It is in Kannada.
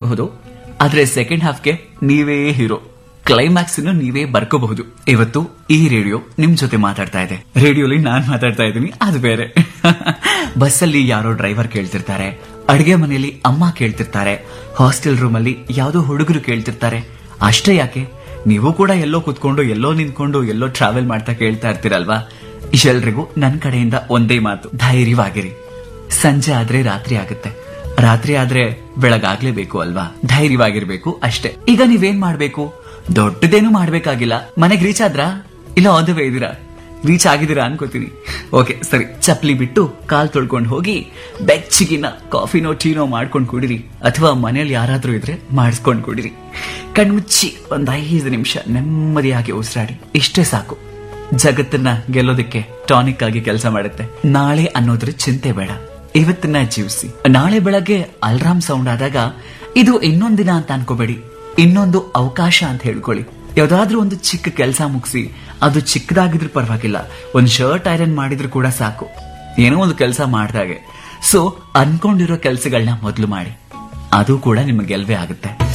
ಮಾಡಬಹುದು ಆದ್ರೆ ಸೆಕೆಂಡ್ ಹಾಫ್ಗೆ ನೀವೇ ಹೀರೋ ಕ್ಲೈಮ್ಯಾಕ್ಸ್ ಅನ್ನು ನೀವೇ ಬರ್ಕೋಬಹುದು ಇವತ್ತು ಈ ರೇಡಿಯೋ ನಿಮ್ ಜೊತೆ ಮಾತಾಡ್ತಾ ಇದೆ ರೇಡಿಯೋಲಿ ನಾನ್ ಮಾತಾಡ್ತಾ ಇದ್ದೀನಿ ಅದು ಬೇರೆ ಬಸ್ಸಲ್ಲಿ ಯಾರೋ ಡ್ರೈವರ್ ಕೇಳ್ತಿರ್ತಾರೆ ಅಡಿಗೆ ಮನೆಯಲ್ಲಿ ಅಮ್ಮ ಕೇಳ್ತಿರ್ತಾರೆ ಹಾಸ್ಟೆಲ್ ರೂಮ್ ಅಲ್ಲಿ ಯಾವ್ದೋ ಹುಡುಗರು ಕೇಳ್ತಿರ್ತಾರೆ ಅಷ್ಟೇ ಯಾಕೆ ನೀವು ಕೂಡ ಎಲ್ಲೋ ಕುತ್ಕೊಂಡು ಎಲ್ಲೋ ನಿಂತ್ಕೊಂಡು ಎಲ್ಲೋ ಟ್ರಾವೆಲ್ ಮಾಡ್ತಾ ಕೇಳ್ತಾ ಇರ್ತೀರಲ್ವಾ ಎಲ್ರಿಗೂ ನನ್ ಕಡೆಯಿಂದ ಒಂದೇ ಮಾತು ಧೈರ್ಯವಾಗಿರಿ ಸಂಜೆ ಆದ್ರೆ ರಾತ್ರಿ ಆಗುತ್ತೆ ರಾತ್ರಿ ಆದ್ರೆ ಬೆಳಗಾಗ್ಲೇಬೇಕು ಅಲ್ವಾ ಧೈರ್ಯವಾಗಿರ್ಬೇಕು ಅಷ್ಟೇ ಈಗ ನೀವೇನ್ ಮಾಡ್ಬೇಕು ದೊಡ್ಡದೇನು ಮಾಡ್ಬೇಕಾಗಿಲ್ಲ ಮನೆಗ್ ರೀಚ್ ಆದ್ರಾ ಇಲ್ಲ ಆನ್ ದ ವೇ ಇದೀರಾ ರೀಚ್ ಆಗಿದ್ದೀರಾ ಅನ್ಕೋತೀನಿ ಓಕೆ ಸರಿ ಚಪ್ಲಿ ಬಿಟ್ಟು ಕಾಲ್ ತೊಳ್ಕೊಂಡು ಹೋಗಿ ಬೆಚ್ಚಗಿನ ಕಾಫಿನೋ ಟೀನೋ ಮಾಡ್ಕೊಂಡು ಕುಡಿರಿ ಅಥವಾ ಮನೇಲಿ ಯಾರಾದ್ರೂ ಇದ್ರೆ ಮಾಡಿಸ್ಕೊಂಡು ಕುಡಿರಿ ಕಣ್ಮುಚ್ಚಿ ಒಂದ್ ಐದು ನಿಮಿಷ ನೆಮ್ಮದಿಯಾಗಿ ಉಸಿರಾಡಿ ಇಷ್ಟೇ ಸಾಕು ಜಗತ್ತನ್ನ ಗೆಲ್ಲೋದಕ್ಕೆ ಟಾನಿಕ್ ಆಗಿ ಕೆಲಸ ಮಾಡುತ್ತೆ ನಾಳೆ ಅನ್ನೋದ್ರ ಚಿಂತೆ ಬೇಡ ಇವತ್ತನ್ನ ಜೀವಿಸಿ ನಾಳೆ ಬೆಳಗ್ಗೆ ಅಲ್ರಾಮ್ ಸೌಂಡ್ ಆದಾಗ ಇದು ಇನ್ನೊಂದಿನ ಅಂತ ಅನ್ಕೋಬೇಡಿ ಇನ್ನೊಂದು ಅವಕಾಶ ಅಂತ ಹೇಳ್ಕೊಳ್ಳಿ ಯಾವ್ದಾದ್ರೂ ಒಂದು ಚಿಕ್ಕ ಕೆಲಸ ಮುಗಿಸಿ ಅದು ಚಿಕ್ಕದಾಗಿದ್ರು ಪರವಾಗಿಲ್ಲ ಒಂದ್ ಶರ್ಟ್ ಐರನ್ ಮಾಡಿದ್ರು ಕೂಡ ಸಾಕು ಏನೋ ಒಂದು ಕೆಲಸ ಮಾಡ್ದಾಗೆ ಸೊ ಅನ್ಕೊಂಡಿರೋ ಕೆಲಸಗಳನ್ನ ಮೊದಲು ಮಾಡಿ ಅದು ಕೂಡ ನಿಮಗೆ ಗೆಲ್ವೇ ಆಗುತ್ತೆ